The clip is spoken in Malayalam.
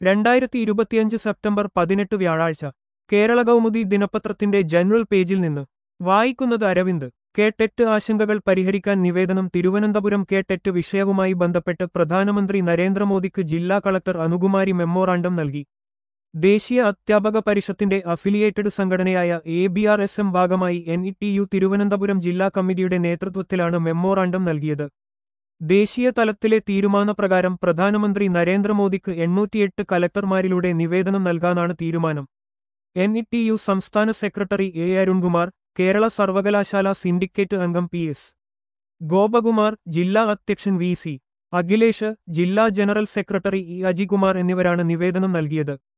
രണ്ടായിരത്തി ഇരുപത്തിയഞ്ച് സെപ്റ്റംബർ പതിനെട്ട് വ്യാഴാഴ്ച കേരള കൗമുദി ദിനപത്രത്തിന്റെ ജനറൽ പേജിൽ നിന്ന് വായിക്കുന്നത് അരവിന്ദ് കെ ടെറ്റ് ആശങ്കകൾ പരിഹരിക്കാൻ നിവേദനം തിരുവനന്തപുരം കെ ടെറ്റ് വിഷയവുമായി ബന്ധപ്പെട്ട് പ്രധാനമന്ത്രി നരേന്ദ്രമോദിക്ക് ജില്ലാ കളക്ടർ അനുകുമാരി മെമ്മോറാണ്ടം നൽകി ദേശീയ അധ്യാപക പരിഷത്തിന്റെ അഫിലിയേറ്റഡ് സംഘടനയായ A B R S M ഭാഗമായി N E T U Thiruvananthapuram ജില്ലാ കമ്മിറ്റിയുടെ നേതൃത്വത്തിലാണ് മെമ്മോറാണ്ടം നൽകിയത് ദേശീയ തലത്തിലെ തീരുമാനപ്രകാരം പ്രധാനമന്ത്രി നരേന്ദ്രമോദിക്ക് എണ്ണൂറ്റിയെട്ട് കലക്ടർമാരിലൂടെ നിവേദനം നൽകാനാണ് തീരുമാനം എൻ ഇ ടി യു സംസ്ഥാന സെക്രട്ടറി എ അരുൺകുമാർ കേരള സർവകലാശാല സിൻഡിക്കേറ്റ് അംഗം പി എസ് ഗോപകുമാർ ജില്ലാ അധ്യക്ഷൻ വി സി അഖിലേഷ് ജില്ലാ ജനറൽ സെക്രട്ടറി ഇ അജികുമാർ എന്നിവരാണ് നിവേദനം നൽകിയത്